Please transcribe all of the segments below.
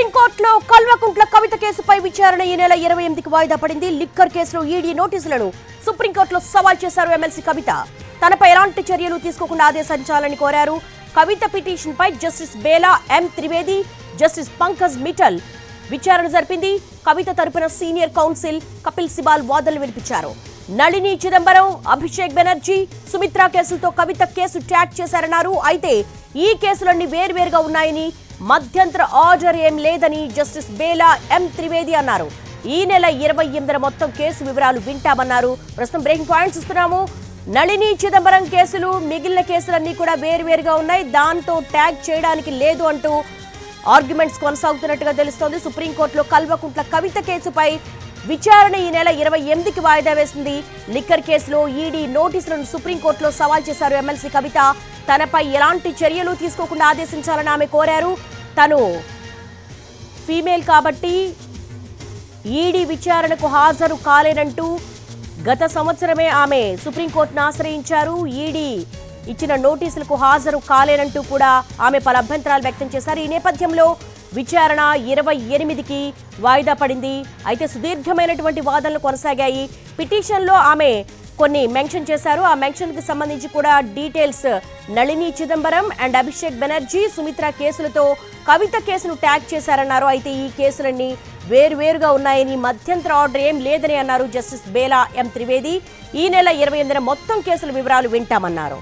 సుప్రీంకోర్టులో కల్వకుంట్ల కవిత కేసుపై విచారణ ఈ నెల ఇరవై ఎనిమిదికి వాయిదా పడింది లిక్కర్ కేసులో ఈడీ నోటీసులను సుప్రీంకోర్టులో సవాల్ చేశారు ఎమ్మెల్సీ కవిత తనపై ఎలాంటి చర్యలు తీసుకోకుండా ఆదేశించాలని కోరారు కవిత పిటిషన్ పై justice Bela M Trivedi justice Pankaj Mithal విచారణ జరిపింది కవిత తరపున సీనియర్ కౌన్సిల్ కపిల్ సిబాల్ వాదనలు వినిపించారు నళిని చిదంబరం అభిషేక్ బెనర్జీ సుమిత్రా కేసులతో కవిత కేసు ట్యాగ్ చేశారన్నారు అయితే ఈ కేసులన్నీ వేర్వేరుగా ఉన్నాయని మధ్యంతర ఆర్డర్ ఏం లేదని జస్టిస్ బేలా ఎం త్రివేది అన్నారు ఈ నెల ఇరవై ఎనిమిదిన మొత్తం కేసు వివరాలు వింటామన్నారు ప్రస్తుతం బ్రేకింగ్ పాయింట్స్ ఇస్తున్నాము నళిని చిదంబరం కేసులు మిగిలిన కేసులన్నీ కూడా వేరువేరుగా ఉన్నాయి దాంతో ట్యాగ్ చేయడానికి లేదు అంటూ ఆర్గ్యుమెంట్స్ కొనసాగుతున్నట్టుగా తెలుస్తోంది సుప్రీంకోర్టులో కల్వకుంట్ల కవిత కేసుపై విచారణ ఈ నెల ఇరవై ఎనిమిదికి వాయిదా వేసింది లిక్కర్ కేసులో ఈడీ నోటీసులను సుప్రీంకోర్టులో సవాల్ చేశారు ఎమ్మెల్సీ కవిత తనపై ఎలాంటి చర్యలు తీసుకోకుండా ఆదేశించాలని ఆమె కోరారు తను ఫీమేల్ కాబట్టి ఈడీ విచారణకు హాజరు కాలేనంటూ గత సంవత్సరమే ఆమె సుప్రీంకోర్టును ఆశ్రయించారు ఈడీ ఇచ్చిన నోటీసులకు హాజరు కాలేనంటూ కూడా ఆమె పలు అభ్యంతరాలు వ్యక్తం చేశారు ఈ నేపథ్యంలో విచారణ ఇరవై ఎనిమిదికి వాయిదా పడింది అయితే సుదీర్ఘమైనటువంటి వాదనలు కొనసాగాయి పిటిషన్లో ఆమె కొన్ని మెన్షన్ చేశారు ఆ మెన్షన్ కి సంబంధించి కూడా డీటెయిల్స్ నళిని చిదంబరం అండ్ అభిషేక్ బెనర్జీ సుమిత్ర కేసులతో కవిత కేసును ట్యాగ్ చేశారన్నారు అయితే ఈ కేసులన్నీ వేరువేరుగా ఉన్నాయని మధ్యంతర ఆర్డర్ ఏం లేదని అన్నారు జస్టిస్ బేలా ఎం త్రివేది ఈ నెల ఇరవై ఎనిమిదిన మొత్తం కేసుల వివరాలు వింటామన్నారు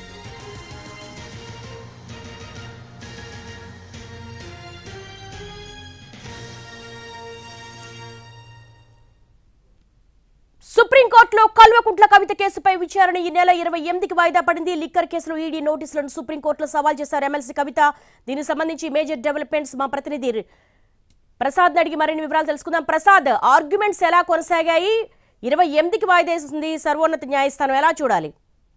సుప్రీంకోర్టులో కల్వకుంట్ల కవిత కేసుపై విచారణ ఈ నెల ఇరవై ఎనిమిదికి వాయిదా పడింది లిక్కర్ కేసులో ఈడీ నోటీసులను సుప్రీంకోర్టులో సవాల్ చేశారు ఎమ్మెల్సీ కవిత దీనికి సంబంధించి మేజర్ డెవలప్మెంట్స్ మా ప్రతినిధి ప్రసాద్ అడిగి మరిన్ని వివరాలు తెలుసుకుందాం ప్రసాద్ ఆర్గ్యుమెంట్స్ ఎలా కొనసాగాయి ఇరవై ఎనిమిదికి వాయిదా వేసింది సర్వోన్నత న్యాయస్థానం ఎలా చూడాలి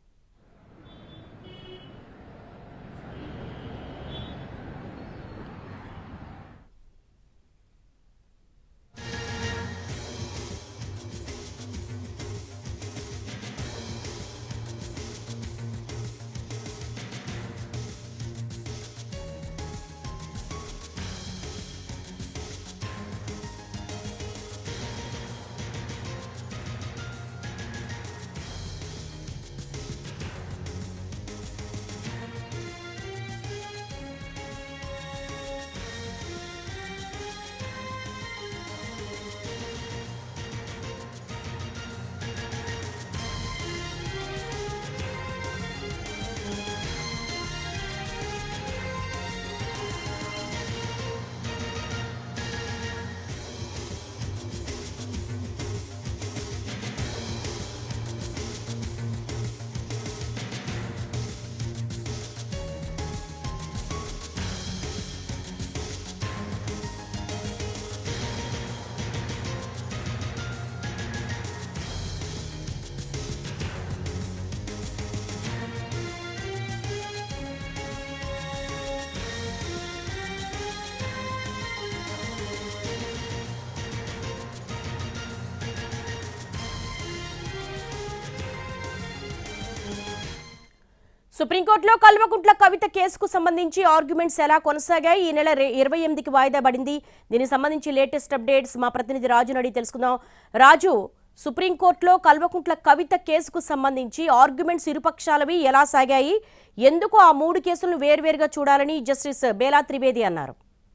సుప్రీంకోర్టులో కల్వకుంట్ల కవిత కేసుకు సంబంధించి ఆర్గ్యుమెంట్స్ ఎలా కొనసాగాయి ఈ నెల రె- ఇరవై ఎనిమిదికి వాయిదా పడింది దీనికి సంబంధించి లేటెస్ట్ అప్డేట్స్ మా ప్రతినిధి రాజును అడిగి తెలుసుకుందాం రాజు సుప్రీంకోర్టులో కల్వకుంట్ల కవిత కేసుకు సంబంధించి ఆర్గ్యుమెంట్స్ ఇరుపక్షాలవి ఎలా సాగాయి ఎందుకు ఆ మూడు కేసులను వేర్వేరుగా చూడాలని జస్టిస్ బేలా త్రివేది అన్నారు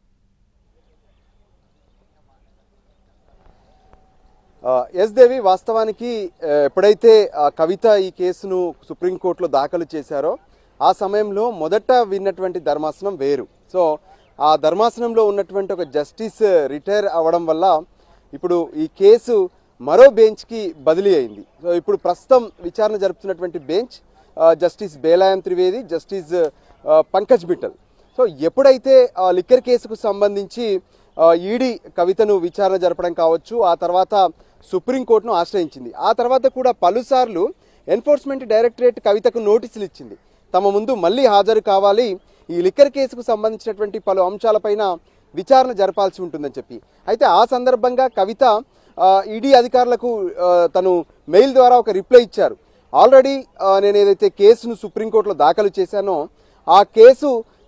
ఆ, ఎస్ దేవి వాస్తవానికి ఆ, ఎప్పుడైతే ఆ కవిత ఈ కేసును సుప్రీంకోర్టులో దాఖలు చేశారో ఆ సమయంలో మొదట విన్నటువంటి ధర్మాసనం వేరు సో ఆ ధర్మాసనంలో ఉన్నటువంటి ఒక జస్టిస్ రిటైర్ అవ్వడం వల్ల ఇప్పుడు ఈ కేసు మరో బెంచ్కి బదిలీ అయింది సో ఇప్పుడు ప్రస్తుతం విచారణ జరుపుతున్నటువంటి బెంచ్ ఆ, జస్టిస్ బేలాయం త్రివేది జస్టిస్ ఆ, పంకజ్ మిట్టల్ సో ఎప్పుడైతే ఆ లిక్కర్ కేసుకు సంబంధించి ఆ, ఈడీ కవితను విచారణ జరపడం కావచ్చు ఆ తర్వాత సుప్రీంకోర్టును ఆశ్రయించింది ఆ తర్వాత కూడా పలుసార్లు ఎన్ఫోర్స్మెంట్ డైరెక్టరేట్ కవితకు నోటీసులు ఇచ్చింది తమ ముందు మళ్ళీ హాజరు కావాలి ఈ లిక్కర్ కేసుకు సంబంధించినటువంటి పలు అంశాలపైన విచారణ జరపాల్సి ఉంటుందని చెప్పి అయితే ఆ సందర్భంగా కవిత ఈడీ అధికారులకు ఆ, తను మెయిల్ ద్వారా ఒక రిప్లై ఇచ్చారు ఆల్రెడీ ఆ, నేను ఏదైతే కేసును సుప్రీంకోర్టులో దాఖలు చేశానో ఆ కేసు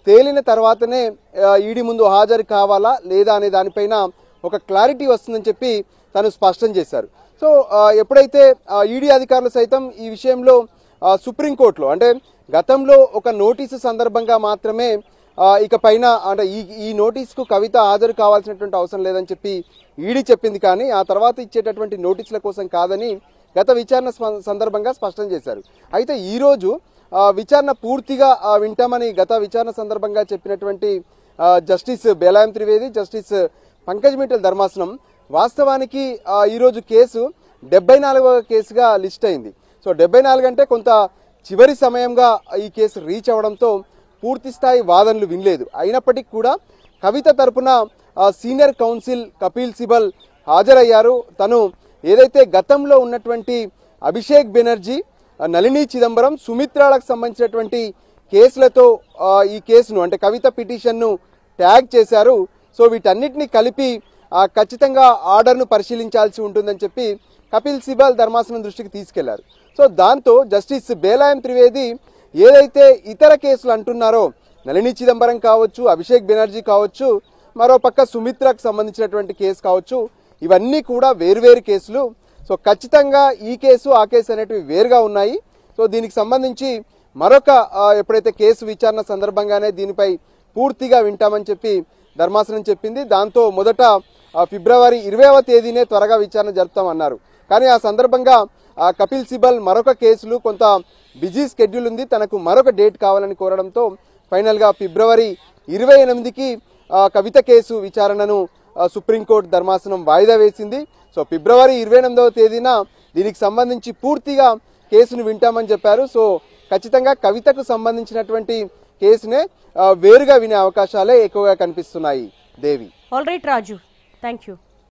తేలిన తర్వాతనే ఈడీ ముందు హాజరు కావాలా లేదా అనే దానిపైన ఒక క్లారిటీ వస్తుందని చెప్పి తను స్పష్టం చేశారు సో ఆ, ఎప్పుడైతే ఈడీ అధికారులు సైతం ఈ విషయంలో ఆ, సుప్రీంకోర్టులో అంటే గతంలో ఒక నోటీసు సందర్భంగా మాత్రమే ఆ, ఇక పైన అంటే ఈ ఈ నోటీస్కు కవిత హాజరు కావాల్సినటువంటి అవసరం లేదని చెప్పి ఈడీ చెప్పింది కానీ ఆ తర్వాత ఇచ్చేటటువంటి నోటీసుల కోసం కాదని గత విచారణ స్ప- సందర్భంగా స్పష్టం చేశారు అయితే ఈరోజు ఆ, విచారణ పూర్తిగా ఆ, వింటామని గత విచారణ సందర్భంగా చెప్పినటువంటి ఆ, జస్టిస్ బేలాయం త్రివేది జస్టిస్ పంకజ్ మిట్టల్ ధర్మాసనం వాస్తవానికి ఆ, ఈరోజు కేసు డెబ్బై నాలుగవ కేసుగా లిస్ట్ అయింది సో డెబ్బై నాలుగు అంటే కొంత చివరి సమయంగా ఈ కేసు రీచ్ అవడంతో పూర్తి స్థాయి వాదనలు వినలేదు అయినప్పటికీ కూడా కవిత తరపున ఆ, సీనియర్ కౌన్సిల్ కపిల్ సిబల్ హాజరయ్యారు తను ఏదైతే గతంలో ఉన్నటువంటి అభిషేక్ బెనర్జీ ఆ, నళిని చిదంబరం సుమిత్రాలకు సంబంధించినటువంటి కేసులతో ఆ, ఈ కేసును అంటే కవిత పిటిషన్ను ట్యాగ్ చేశారు సో వీటన్నిటిని కలిపి ఆ, ఖచ్చితంగా ఆర్డర్ను పరిశీలించాల్సి ఉంటుందని చెప్పి కపిల్ సిబల్ ధర్మాసనం దృష్టికి తీసుకెళ్లారు సో దాంతో జస్టిస్ బేలాయం త్రివేది ఏదైతే ఇతర కేసులు అంటున్నారో నళిని చిదంబరం కావచ్చు అభిషేక్ బెనర్జీ కావచ్చు మరో పక్క సుమిత్రకు సంబంధించినటువంటి కేసు కావచ్చు ఇవన్నీ కూడా వేరువేరు కేసులు సో ఖచ్చితంగా ఈ కేసు ఆ కేసు అనేటివి వేరుగా ఉన్నాయి సో దీనికి సంబంధించి మరొక ఆ, ఎప్పుడైతే కేసు విచారణ సందర్భంగానే దీనిపై పూర్తిగా వింటామని చెప్పి ధర్మాసనం చెప్పింది దాంతో మొదట ఆ, ఫిబ్రవరి ఇరవైవ తేదీనే త్వరగా విచారణ జరుపుతామన్నారు కానీ ఆ సందర్భంగా ఆ, కపిల్ సిబల్ మరొక కేసులు కొంత బిజీ స్కెడ్యూల్ ఉంది తనకు మరొక డేట్ కావాలని కోరడంతో ఫైనల్గా ఫిబ్రవరి ఇరవై ఎనిమిదికి ఆ, కవిత కేసు విచారణను ఆ, సుప్రీంకోర్టు ధర్మాసనం వాయిదా వేసింది సో ఫిబ్రవరి ఇరవై ఎనిమిదవ తేదీన దీనికి సంబంధించి పూర్తిగా కేసును వింటామని చెప్పారు సో ఖచ్చితంగా కవితకు సంబంధించినటువంటి కేసునే ఆ, వేరుగా వినే అవకాశాలే ఎక్కువగా కనిపిస్తున్నాయి Devi all right Raju thank you